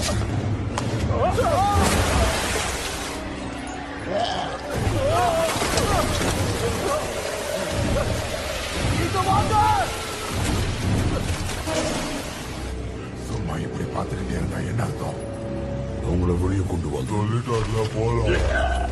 சும்மா இப்படி பார்த்துக்கிட்டே இருந்தா என்ன அர்த்தம் அவங்கள வெளியே கொண்டு வந்து சொல்லிட்டாருல போலாம்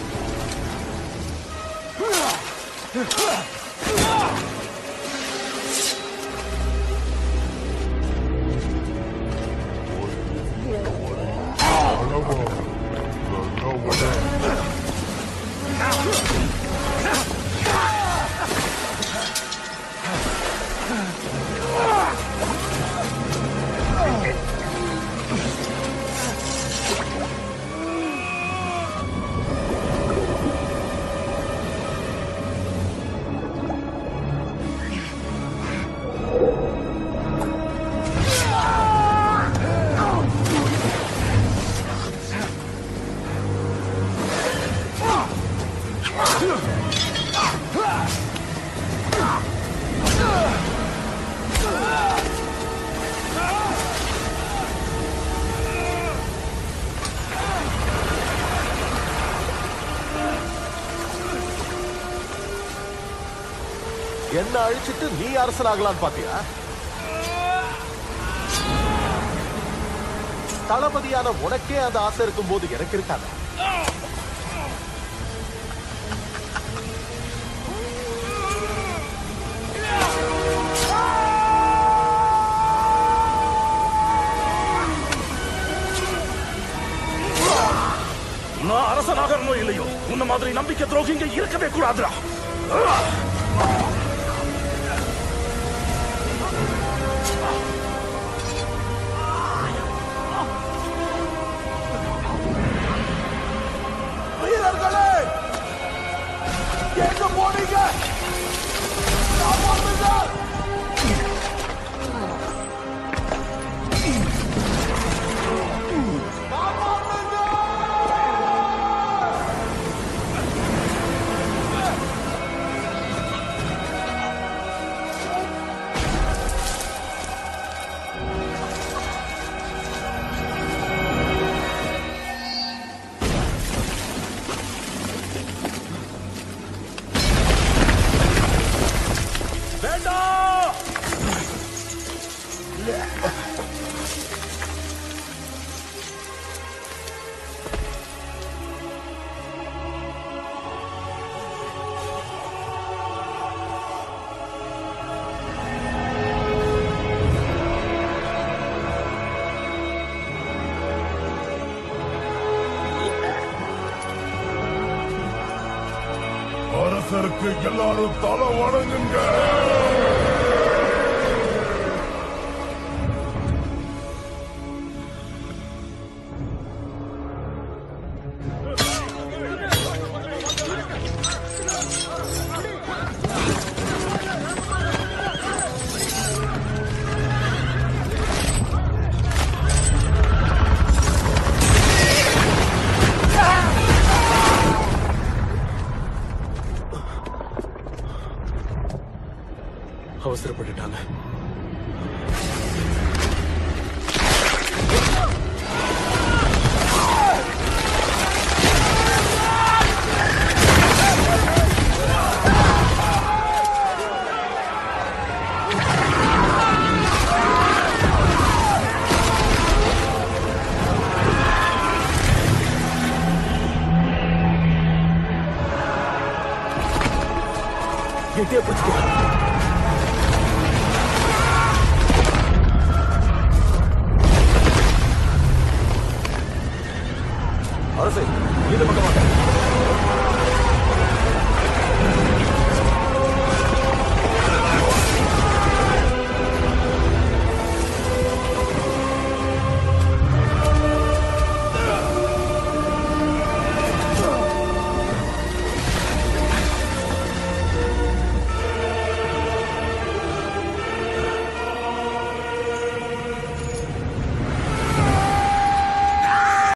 என்ன அழிச்சிட்டு நீ அரசனாகலான்னு பாத்தியா தளபதியான உனக்கே அந்த ஆசை இருக்கும்போது எனக்கு இருக்காதா நான் அரசனாகறனோ இல்லையோ உன்ன மாதிரி நம்பிக்கை துரோகி இங்க இருக்கவே கூடாதுடா வீரர்களே எங்க போனீங்க காப்பாத்துங்க! வேண்டாம் அரசருக்கு எல்லாரும் தலை வணங்குங்க அவசரப்பட்டுட்டாங்க கெட்டியா பிடிச்சுக்கோ அரசே இந்த பக்கம் வாங்க